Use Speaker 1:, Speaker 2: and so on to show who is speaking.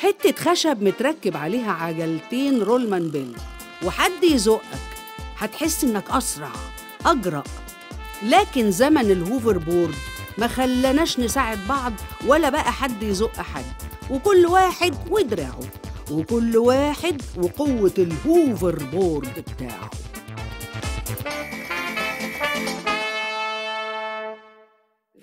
Speaker 1: حتة خشب متركب عليها عجلتين رولمان بيل وحد يزقك هتحس إنك أسرع أجرأ لكن زمن الهوفر بورد ما خلاناش نساعد بعض ولا بقى حد يزق حد وكل واحد ودراعه وكل واحد وقوة الهوفر بورد بتاعه